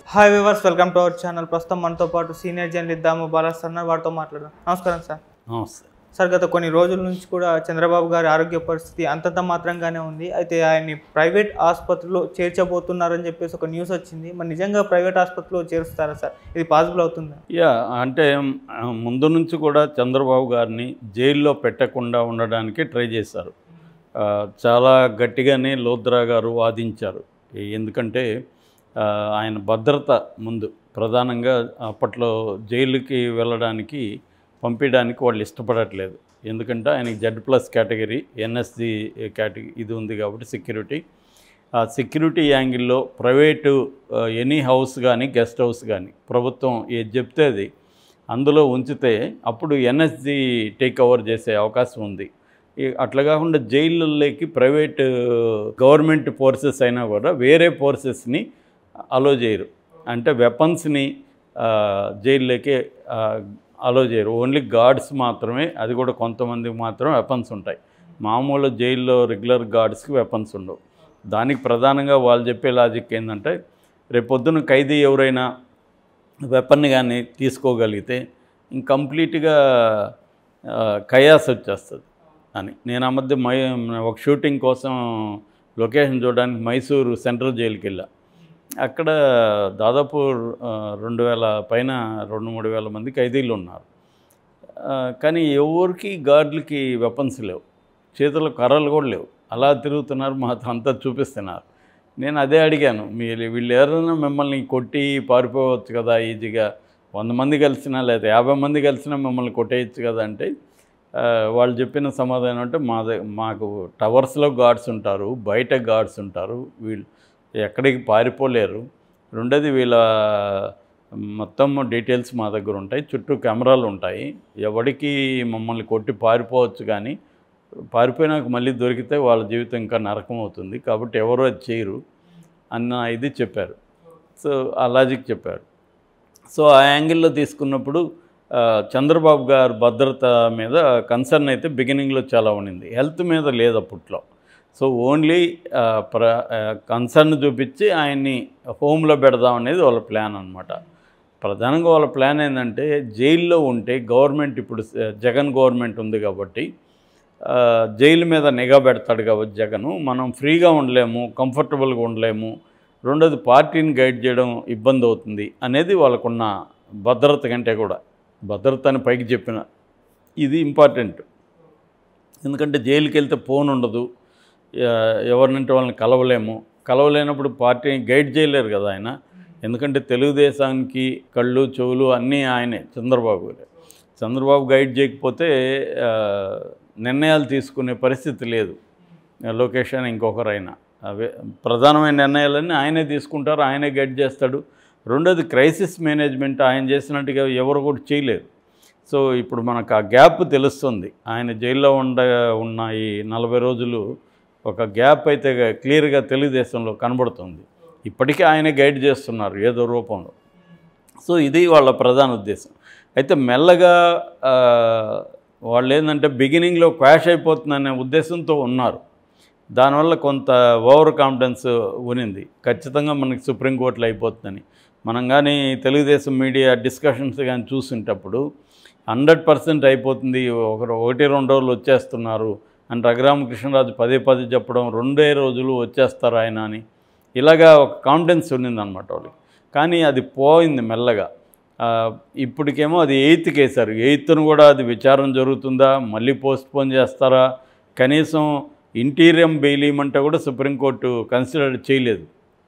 hi viewers welcome to our channel ప్రస్తుతం మనతో పాటు సీనియర్ జర్నలిస్ట్ దాము బాలాస్ అన్న వారితో మాట్లాడదాం నమస్కారం సార్ నమస్తే సార్ గత కొన్ని రోజుల నుంచి కూడా చంద్రబాబు గారి ఆరోగ్య పరిస్థితి అంతంత మాత్రంగానే ఉంది అయితే ఆయన్ని ప్రైవేట్ ఆసుపత్రిలో చేర్చబోతున్నారని చెప్పేసి ఒక న్యూస్ వచ్చింది మరి నిజంగా ప్రైవేట్ ఆసుపత్రిలో చేరుస్తారా సార్ ఇది పాసిబుల్ అవుతుందా యా అంటే ఆ, ముందు నుంచి కూడా చంద్రబాబు గారిని జైల్లో పెట్టకుండా ఉండడానికి ట్రై చేశారు ఆ, చాలా గట్టిగానే లోద్రా గారు వాదించారు ఎందుకంటే ఆ, ఆయన భద్రత ముందు ప్రధానంగా అప్పట్లో జైలుకి వెళ్ళడానికి పంపించడానికి వాళ్ళు ఇష్టపడట్లేదు ఎందుకంటే ఆయనకి Z plus category NSG category ఇది ఉంది కాబట్టి సెక్యూరిటీ ఆ సెక్యూరిటీ యాంగిల్లో ప్రైవేటు ఆ, ఎనీ హౌస్ కానీ గెస్ట్ హౌస్ కానీ ప్రభుత్వం ఏది చెప్తే అది అందులో ఉంచితే అప్పుడు ఎన్ఎస్జి టేక్ ఓవర్ చేసే అవకాశం ఉంది ఈ- అట్లా కాకుండా జైళ్ళలోకి ప్రైవేట్ గవర్నమెంట్ ఫోర్సెస్ అయినా కూడా వేరే ఫోర్సెస్ని అలో చేయరు అంటే వెపన్స్ని జైల్లోకి అలో చేయరు ఓన్లీ గార్డ్స్ మాత్రమే అది కూడా కొంతమందికి మాత్రం వెపన్స్ ఉంటాయి మామూలు జైల్లో రెగ్యులర్ గార్డ్స్కి వెపన్స్ ఉండవు దానికి ప్రధానంగా వాళ్ళు చెప్పే లాజిక్ ఏంటంటే రేపొద్దున ఖైదీ ఎవరైనా వెపన్ కానీ తీసుకోగలిగితే ఇంకంప్లీట్గా కయాస్ వచ్చేస్తుంది అని నేను ఆ మధ్య మై ఒక షూటింగ్ కోసం లొకేషన్ చూడడానికి మైసూరు సెంట్రల్ జైలుకి వెళ్ళా అక్కడ దాదాపు ఆ, రెండు వేల పైన రెండు మూడు వేల మంది ఖైదీలు ఉన్నారు ఆ, కానీ ఎవరికి గార్డులకి వెపన్స్ లేవు చేతుల్లో కర్రలు కూడా లేవు అలా తిరుగుతున్నారు మా అంతా చూపిస్తున్నారు నేను అదే అడిగాను మీరు వీళ్ళు ఎవరైనా మిమ్మల్ని కొట్టి పారిపోవచ్చు కదా ఈజీగా వంద మంది కలిసినా లేదా యాభై మంది కలిసినా మిమ్మల్ని కొట్టేయచ్చు కదా అంటే ఆ, వాళ్ళు చెప్పిన సమాధానం అంటే మా ద- మాకు టవర్స్లో గార్డ్స్ ఉంటారు బయట గార్డ్స్ ఉంటారు వీళ్ళు ఎక్కడికి పారిపోలేరు రెండోది వీళ్ళ మొత్తం డీటెయిల్స్ మా దగ్గర ఉంటాయి చుట్టూ కెమెరాలు ఉంటాయి ఎవడికి మమ్మల్ని కొట్టి పారిపోవచ్చు కానీ పారిపోయినాక మళ్ళీ దొరికితే వాళ్ళ జీవితం ఇంకా నరకం అవుతుంది కాబట్టి ఎవరు అది చేయరు అన్న ఇది చెప్పారు సో ఆ లాజిక్ చెప్పారు సో ఆ యాంగిల్లో తీసుకున్నప్పుడు ఆ, చంద్రబాబు గారి భద్రత మీద కన్సర్న్ అయితే బిగినింగ్లో చాలా ఉండింది హెల్త్ మీద లేదు అప్పట్లో సో ఓన్లీ ఆ, ప్ర కన్సర్న్ చూపించి ఆయన్ని హోమ్లో పెడదాం అనేది వాళ్ళ ప్లాన్ అనమాట ప్రధానంగా వాళ్ళ ప్లాన్ ఏంటంటే జైల్లో ఉంటే గవర్నమెంట్ ఇప్పుడు స- జగన్ గవర్నమెంట్ ఉంది కాబట్టి ఆ, జైలు మీద నిఘా పెడతాడు కాబట్టి జగను మనం ఫ్రీగా ఉండలేము కంఫర్టబుల్గా ఉండలేము రెండోది పార్టీని గైడ్ చేయడం ఇబ్బంది అవుతుంది అనేది వాళ్ళకున్న భద్రత కంటే కూడా భద్రత అని పైకి చెప్పిన ఇది ఇంపార్టెంట్ ఎందుకంటే జైలుకి వెళ్తే ఫోన్ ఉండదు ఎ- ఎవరినంటే వాళ్ళని కలవలేము కలవలేనప్పుడు పార్టీని గైడ్ చేయలేరు కదా ఆయన ఎందుకంటే తెలుగుదేశానికి కళ్ళు చెవులు అన్నీ ఆయనే చంద్రబాబు గారే చంద్రబాబు గైడ్ చేయకపోతే ఆ, నిర్ణయాలు తీసుకునే పరిస్థితి లేదు లొకేషన్ ఇంకొకరైనా అవే ప్రధానమైన నిర్ణయాలన్నీ ఆయనే తీసుకుంటారు ఆయనే గైడ్ చేస్తాడు రెండోది క్రైసిస్ మేనేజ్మెంట్ ఆయన చేసినట్టుగా ఎవరు కూడా చేయలేరు సో ఇప్పుడు మనకు ఆ గ్యాప్ తెలుస్తుంది ఆయన జైల్లో ఉండ ఉన్న ఈ నలభై రోజులు ఒక గ్యాప్ అయితే క్లియర్గా తెలుగుదేశంలో కనబడుతుంది ఇప్పటికీ ఆయనే గైడ్ చేస్తున్నారు ఏదో రూపంలో సో ఇది వాళ్ళ ప్రధాన ఉద్దేశం అయితే మెల్లగా ఆ, వాళ్ళు ఏంటంటే బిగినింగ్లో క్వాష్ అయిపోతుందనే ఉద్దేశంతో ఉన్నారు దానివల్ల కొంత ఓవర్ కాన్ఫిడెన్స్ ఉనింది ఖచ్చితంగా మనకి సుప్రీంకోర్టులో అయిపోతుందని మనం కానీ తెలుగుదేశం మీడియా డిస్కషన్స్ కానీ చూసింటప్పుడు హండ్రెడ్ పర్సెంట్ అయిపోతుంది ఒకరు ఒకటి రెండు రోజులు వచ్చేస్తున్నారు అని రఘురామకృష్ణరాజు పదే పదే చెప్పడం రెండే రోజులు వచ్చేస్తారు ఆయన అని ఇలాగా ఒక కాన్ఫిడెన్స్ ఉన్నిందనమాట వాళ్ళకి కానీ అది పోయింది మెల్లగా ఆ, ఇప్పటికేమో అది ఎయిత్కి వేశారు ఎయిత్ను కూడా అది విచారణ జరుగుతుందా మళ్ళీ పోస్ట్పోన్ చేస్తారా కనీసం ఇంటీరియం బెయిల్ ఇవ్వమంటే కూడా సుప్రీంకోర్టు కన్సిడర్ చేయలేదు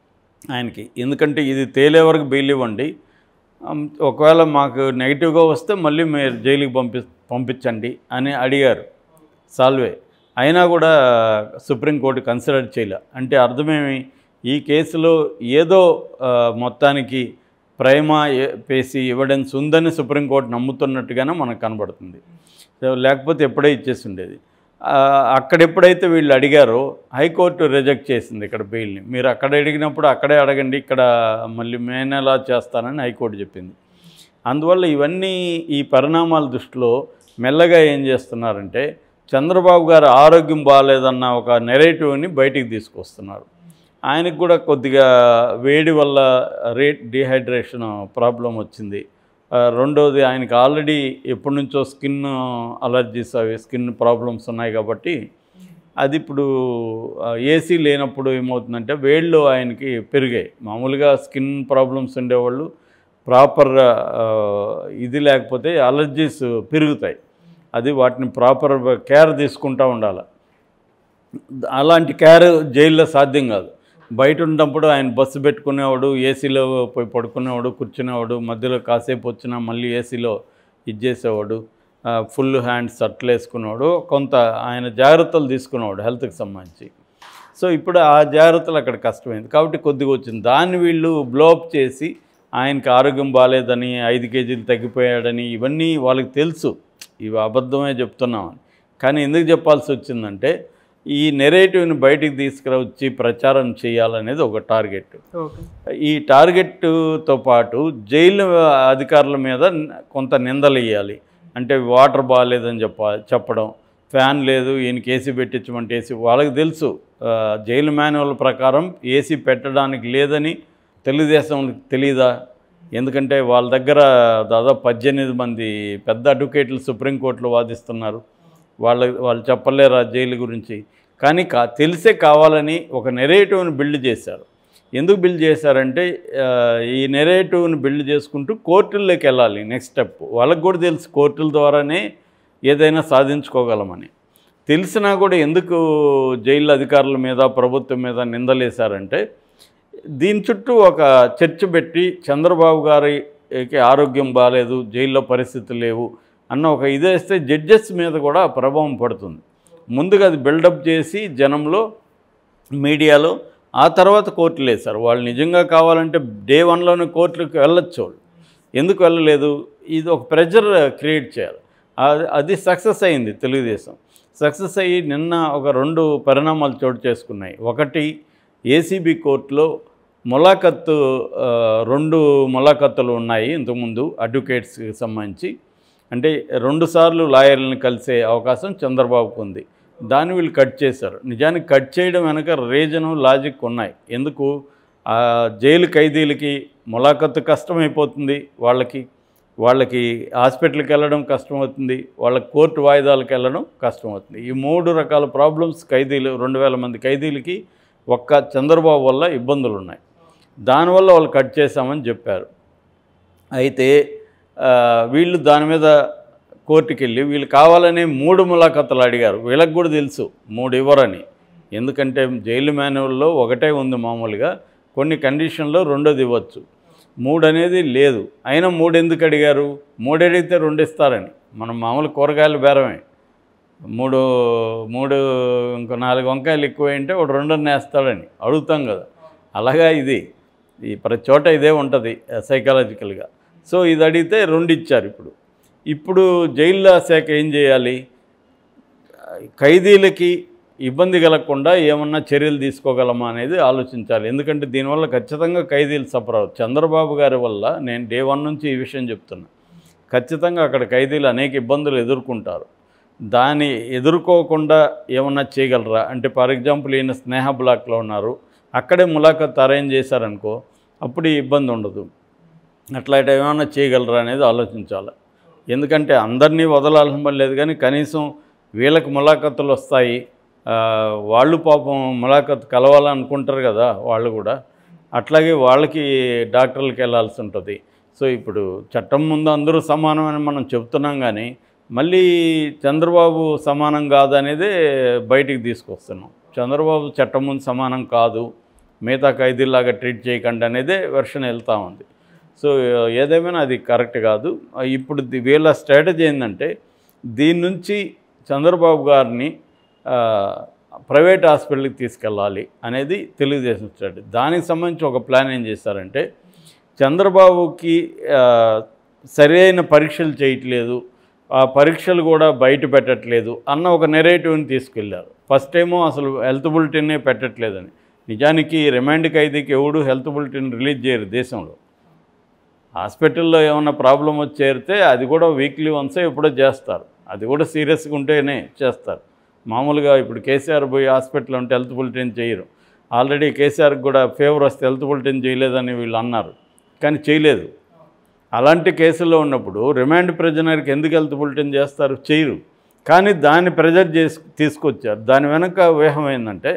ఆయనకి ఎందుకంటే ఇది తేలే వరకు బెయిల్ ఇవ్వండి అమ్, ఒకవేళ మాకు నెగిటివ్గా వస్తే మళ్ళీ మీరు జైలుకి పంపి పంపించండి అని అడిగారు సాల్వే అయినా కూడా సుప్రీంకోర్టు కన్సిడర్ చేయలే అంటే అర్థమేమి ఈ కేసులో ఏదో ఆ, మొత్తానికి ప్రైమ పేసి ఎవిడెన్స్ ఉందని సుప్రీంకోర్టు నమ్ముతున్నట్టుగానే మనకు కనబడుతుంది సో లేకపోతే ఎప్పుడే ఇచ్చేసి ఉండేది ఆ, అక్కడ ఎప్పుడైతే వీళ్ళు అడిగారో హైకోర్టు రిజెక్ట్ చేసింది ఇక్కడ బెయిల్ని మీరు అక్కడ అడిగినప్పుడు అక్కడే అడగండి ఇక్కడ మళ్ళీ మేనేలా చేస్తానని హైకోర్టు చెప్పింది అందువల్ల ఇవన్నీ ఈ పరిణామాల దృష్టిలో మెల్లగా ఏం చేస్తున్నారంటే చంద్రబాబు గారి ఆరోగ్యం బాగాలేదన్న ఒక నెరేటివ్ని బయటికి తీసుకొస్తున్నారు ఆయనకు కూడా కొద్దిగా వేడి వల్ల రేట్ డిహైడ్రేషన్ ప్రాబ్లం వచ్చింది ఆ, రెండోది ఆయనకి ఆల్రెడీ ఎప్పటి నుంచో స్కిన్ అలర్జీస్ అవి స్కిన్ ప్రాబ్లమ్స్ ఉన్నాయి కాబట్టి అది ఇప్పుడు ఏసీ లేనప్పుడు ఏమవుతుందంటే వేళ్ళు ఆయనకి పెరిగాయి మామూలుగా స్కిన్ ప్రాబ్లమ్స్ ఉండేవాళ్ళు ప్రాపర్ ఇది లేకపోతే అలర్జీస్ పెరుగుతాయి అది వాటిని ప్రాపర్ కేర్ తీసుకుంటూ ఉండాలి అలాంటి కేర్ జైల్లో సాధ్యం కాదు బయట ఉన్నప్పుడు ఆయన బస్సు పెట్టుకునేవాడు ఏసీలో పోయి పడుకునేవాడు కూర్చునేవాడు మధ్యలో కాసేపు వచ్చినా మళ్ళీ ఏసీలో ఇది చేసేవాడు ఫుల్ హ్యాండ్స్ అట్లా వేసుకునేవాడు కొంత ఆయన జాగ్రత్తలు తీసుకునేవాడు హెల్త్కి సంబంధించి సో ఇప్పుడు ఆ జాగ్రత్తలు అక్కడ కష్టమైంది కాబట్టి కొద్దిగా వచ్చింది దాన్ని వీళ్ళు బ్లోఅప్ చేసి ఆయనకి ఆరోగ్యం బాగాలేదని ఐదు కేజీలు తగ్గిపోయాడని ఇవన్నీ వాళ్ళకి తెలుసు ఇవి అబద్ధమే చెప్తున్నామని కానీ ఎందుకు చెప్పాల్సి వచ్చిందంటే ఈ నెరేటివ్ని బయటికి తీసుకురవచ్చి ప్రచారం చేయాలనేది ఒక టార్గెట్ ఓకే ఈ టార్గెట్తో పాటు జైలు అధికారుల మీద కొంత నిందలు వేయాలి అంటే వాటర్ బాగాలేదని చెప్ప చెప్పడం ఫ్యాన్ లేదు ఈయనకి ఏసీ పెట్టించమంటే ఏసీ వాళ్ళకి తెలుసు ఆ, జైలు మాన్యువల్ ప్రకారం ఏసీ పెట్టడానికి లేదని తెలుగుదేశం తెలియదా ఎందుకంటే వాళ్ళ దగ్గర దాదాపు పద్దెనిమిది మంది పెద్ద అడ్వకేట్లు సుప్రీంకోర్టులో వాదిస్తున్నారు వాళ్ళ వాళ్ళు చెప్పలేరా జైలు గురించి కానీ కా తెలిసే కావాలని ఒక నెరేటివ్ని బిల్డ్ చేశారు ఎందుకు బిల్డ్ చేశారంటే ఆ, ఈ నెరేటివ్ని బిల్డ్ చేసుకుంటూ కోర్టుల్లోకి వెళ్ళాలి నెక్స్ట్ స్టెప్ వాళ్ళకి కూడా తెలుసు కోర్టుల ద్వారానే ఏదైనా సాధించుకోగలమని తెలిసినా కూడా ఎందుకు జైలు అధికారుల మీద ప్రభుత్వం మీద నిందలేశారంటే దీని చుట్టూ ఒక చర్చ పెట్టి చంద్రబాబు గారికి ఆరోగ్యం బాగాలేదు జైల్లో పరిస్థితులు లేవు అన్న ఒక ఇదేస్తే జడ్జెస్ మీద కూడా ప్రభావం పడుతుంది ముందుగా అది బిల్డప్ చేసి జనంలో మీడియాలో ఆ తర్వాత కోర్టులు వేశారు వాళ్ళు నిజంగా కావాలంటే డే వన్లోనే కోర్టులకు వెళ్ళొచ్చు వాళ్ళు ఎందుకు వెళ్ళలేదు ఇది ఒక ప్రెజర్ క్రియేట్ చేయాలి అది- అది సక్సెస్ అయింది తెలుగుదేశం సక్సెస్ అయ్యి నిన్న ఒక రెండు పరిణామాలు చోటు చేసుకున్నాయి ఒకటి ఏసీబీ కోర్టులో ములాఖత్తు ఆ, రెండు ములాఖత్తులు ఉన్నాయి ఇంతకుముందు అడ్వకేట్స్కి సంబంధించి అంటే రెండుసార్లు లాయర్లను కలిసే అవకాశం చంద్రబాబుకు ఉంది దాన్ని వీళ్ళు కట్ చేశారు నిజానికి కట్ చేయడం వెనక రీజను లాజిక్ ఉన్నాయి ఎందుకు ఆ జైలు ఖైదీలకి ములాఖత్తు కష్టమైపోతుంది వాళ్ళకి వాళ్ళకి హాస్పిటల్కి వెళ్ళడం కష్టమవుతుంది వాళ్ళ కోర్టు వాయిదాలకు వెళ్ళడం కష్టమవుతుంది ఈ మూడు రకాల ప్రాబ్లమ్స్ ఖైదీలు రెండు వేల మంది ఖైదీలకి ఒక్క చంద్రబాబు వల్ల ఇబ్బందులు ఉన్నాయి దానివల్ల వాళ్ళు కట్ చేశామని చెప్పారు అయితే ఆ, వీళ్ళు దాని మీద కోర్టుకి వెళ్ళి వీళ్ళు కావాలని మూడు ములాఖతులు అడిగారు వీళ్ళకి కూడా తెలుసు మూడు ఇవ్వరని ఎందుకంటే జైలు మాన్యువల్లో ఒకటే ఉంది మామూలుగా కొన్ని కండిషన్లో రెండోది ఇవ్వచ్చు మూడు అనేది లేదు అయినా మూడు ఎందుకు అడిగారు మూడు అడిగితే రెండు ఇస్తారని మనం మామూలు కూరగాయలు బేరమే మూడు మూడు ఇంకో నాలుగు వంకాయలు ఎక్కువ అంటే ఒక రెండున్న వేస్తాడని అడుగుతాం కదా అలాగా ఇది ఈ ప్రతి చోట ఇదే ఉంటుంది సైకాలజికల్గా సో ఇది అడిగితే రెండు ఇచ్చారు ఇప్పుడు ఇప్పుడు జైల్లో శాఖ ఏం చేయాలి ఖైదీలకి ఇబ్బంది కలగకుండా ఏమన్నా చర్యలు తీసుకోగలమా అనేది ఆలోచించాలి ఎందుకంటే దీనివల్ల ఖచ్చితంగా ఖైదీలు సఫర్ అవుతారు చంద్రబాబు గారి వల్ల నేను డే వన్ నుంచి ఈ విషయం చెప్తున్నా ఖచ్చితంగా అక్కడ ఖైదీలు అనేక ఇబ్బందులు ఎదుర్కొంటారు దాన్ని ఎదుర్కోకుండా ఏమన్నా చేయగలరా అంటే ఫర్ ఎగ్జాంపుల్ ఈయన స్నేహ బ్లాక్లో ఉన్నారు అక్కడే ములాఖత్ అరేంజ్ చేశారనుకో అప్పుడు ఈ ఇబ్బంది ఉండదు అట్లాంటి ఏమైనా చేయగలరా అనేది ఆలోచించాలి ఎందుకంటే అందరినీ వదలాల్సిన పని లేదు కానీ కనీసం వీళ్ళకి ములాఖతులు వస్తాయి ఆ, వాళ్ళు పాపం ములాఖత్ కలవాలనుకుంటారు కదా వాళ్ళు కూడా అట్లాగే వాళ్ళకి డాక్టర్లకు వెళ్ళాల్సి ఉంటుంది సో ఇప్పుడు చట్టం ముందు అందరూ సమానమని మనం చెప్తున్నాం కానీ మళ్ళీ చంద్రబాబు సమానం కాదనేదే బయటికి తీసుకొస్తున్నాం చంద్రబాబు చట్టం ముందు సమానం కాదు మిగతా ఖైదీలాగా ట్రీట్ చేయకండి అనేదే వెర్షన్ వెళ్తూ ఉంది సో ఏదేమైనా అది కరెక్ట్ కాదు ఇప్పుడు ది- వీళ్ళ స్ట్రాటజీ ఏంటంటే దీని నుంచి చంద్రబాబు గారిని ఆ, ప్రైవేట్ హాస్పిటల్కి తీసుకెళ్ళాలి అనేది తెలుగుదేశం స్ట్రాటజీ దానికి సంబంధించి ఒక ప్లాన్ ఏం చేశారంటే చంద్రబాబుకి ఆ, సరైన పరీక్షలు చేయట్లేదు ఆ పరీక్షలు కూడా బయట పెట్టట్లేదు అన్న ఒక నెరేటివ్ని తీసుకెళ్లారు ఫస్ట్ ఏమో అసలు హెల్త్ బులెటిన్నే పెట్టట్లేదని నిజానికి రిమాండ్ ఖైదీకి ఎవడు హెల్త్ బులెటిన్ రిలీజ్ చేయరు దేశంలో హాస్పిటల్లో ఏమన్నా ప్రాబ్లం వచ్చి చేరితే అది కూడా వీక్లీ వన్సే ఎప్పుడో చేస్తారు అది కూడా సీరియస్గా ఉంటేనే చేస్తారు మామూలుగా ఇప్పుడు కేసీఆర్ పోయి హాస్పిటల్ ఉంటే హెల్త్ బులెటిన్ చేయరు ఆల్రెడీ కేసీఆర్కి కూడా ఫేవర్ వస్తే హెల్త్ బులెటిన్ చేయలేదని వీళ్ళు అన్నారు కానీ చేయలేదు అలాంటి కేసుల్లో ఉన్నప్పుడు రిమాండ్ ప్రిజనర్కి ఎందుకు హెల్త్ బులెటిన్ చేస్తారు చేయరు కానీ దాన్ని ప్రెజర్ చేసి తీసుకొచ్చారు దాని వెనక వ్యూహం ఏంటంటే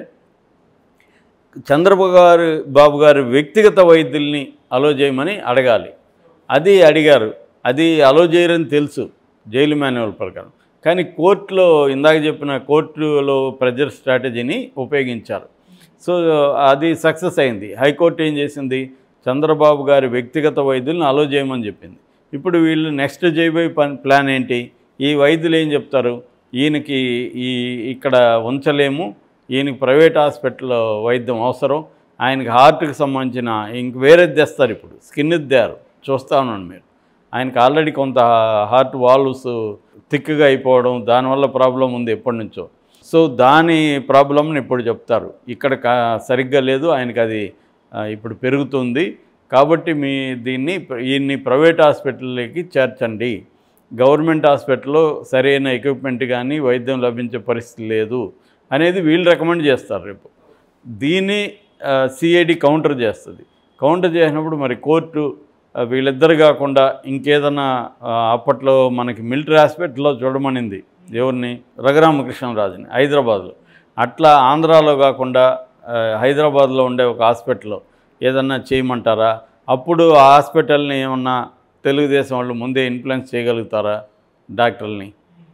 చంద్రబాబు గారు బాబు గారి వ్యక్తిగత వైద్యుల్ని అలో చేయమని అడగాలి అది అడిగారు అది అలో చేయరని తెలుసు జైలు మాన్యువల్ ప్రకారం కానీ కోర్టులో ఇందాక చెప్పిన కోర్టులో ప్రెజర్ స్ట్రాటజీని ఉపయోగించారు సో అది సక్సెస్ అయింది హైకోర్టు ఏం చేసింది చంద్రబాబు గారి వ్యక్తిగత వైద్యులను అలో చేయమని చెప్పింది ఇప్పుడు వీళ్ళు నెక్స్ట్ చేయబోయే పని ప్లాన్ ఏంటి ఈ వైద్యులు ఏం చెప్తారు ఈయనకి ఈ ఇక్కడ ఉంచలేము ఈయనకి ప్రైవేట్ హాస్పిటల్లో వైద్యం అవసరం ఆయనకి హార్ట్కి సంబంధించిన ఇంక వేరేది తెస్తారు ఇప్పుడు స్కిన్ ఇద్దారు చూస్తా ఉన్నాను మీరు ఆయనకి ఆల్రెడీ కొంత హార్ట్ వాల్వ్స్ థిక్గా అయిపోవడం దానివల్ల ప్రాబ్లం ఉంది ఎప్పటి నుంచో సో దాని ప్రాబ్లమ్ని ఇప్పుడు చెప్తారు ఇక్కడ కా సరిగ్గా లేదు ఆయనకి అది ఆ, ఇప్పుడు పెరుగుతుంది కాబట్టి మీ దీన్ని ఈయన్ని ప్రైవేట్ హాస్పిటల్లోకి చేర్చండి గవర్నమెంట్ హాస్పిటల్లో సరైన ఎక్విప్మెంట్ కానీ వైద్యం లభించే పరిస్థితి లేదు అనేది వీళ్ళు రికమెండ్ చేస్తారు రేపు దీన్ని సిఐడి కౌంటర్ చేస్తుంది కౌంటర్ చేసినప్పుడు మరి కోర్టు ఆ, వీళ్ళిద్దరు కాకుండా ఇంకేదన్నా ఆ, అప్పట్లో మనకి మిలిటరీ హాస్పిటల్లో చూడమనింది ఎవరిని రఘురామకృష్ణరాజుని హైదరాబాద్లో అట్లా ఆంధ్రాలో కాకుండా ఆ, హైదరాబాద్లో ఉండే ఒక హాస్పిటల్లో ఏదన్నా చేయమంటారా అప్పుడు ఆ హాస్పిటల్ని ఏమన్నా తెలుగుదేశం వాళ్ళు ముందే ఇన్ఫ్లుయెన్స్ చేయగలుగుతారా డాక్టర్ని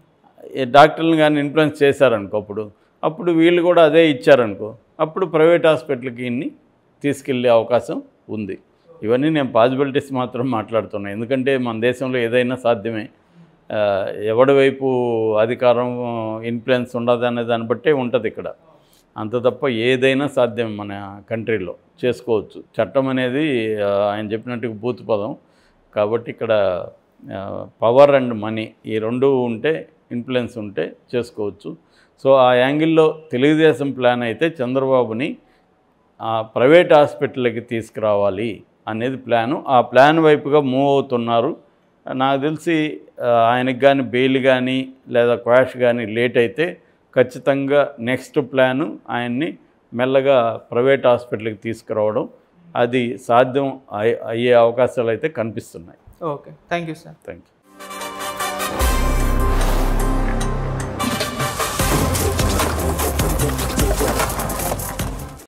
ఈ డాక్టర్ని కానీ ఇన్ఫ్లుయెన్స్ చేశారనుకో అప్పుడు అప్పుడు వీళ్ళు కూడా అదే ఇచ్చారనుకో అప్పుడు ప్రైవేట్ హాస్పిటల్కి ఇన్ని తీసుకెళ్ళే అవకాశం ఉంది ఇవన్నీ నేను పాసిబిలిటీస్ మాత్రం మాట్లాడుతున్నాను ఎందుకంటే మన దేశంలో ఏదైనా సాధ్యమే ఆ, ఎవడి వైపు అధికారం ఇన్ఫ్లుయెన్స్ ఉండదు అనే దాన్ని బట్టే ఉంటుంది ఇక్కడ అంత తప్ప ఏదైనా సాధ్యం మన కంట్రీలో చేసుకోవచ్చు చట్టం అనేది ఆ, ఆయన చెప్పినట్టుగా బూత్ పదం కాబట్టి ఇక్కడ పవర్ అండ్ మనీ ఈ రెండు ఉంటే ఇన్ఫ్లుయెన్స్ ఉంటే చేసుకోవచ్చు సో ఆ యాంగిల్లో తెలుగుదేశం ప్లాన్ అయితే చంద్రబాబుని ఆ ప్రైవేట్ హాస్పిటల్కి తీసుకురావాలి అనేది ప్లాను ఆ ప్లాన్ వైపుగా మూవ్ అవుతున్నారు నాకు తెలిసి ఆ, ఆయనకి కానీ బెయిల్ కానీ లేదా క్వాష్ కానీ లేట్ అయితే ఖచ్చితంగా నెక్స్ట్ ప్లాను ఆయన్ని మెల్లగా ప్రైవేట్ హాస్పిటల్కి తీసుకురావడం అది సాధ్యం అయ్యే అవకాశాలు అయితే కనిపిస్తున్నాయి okay thank you sir thank you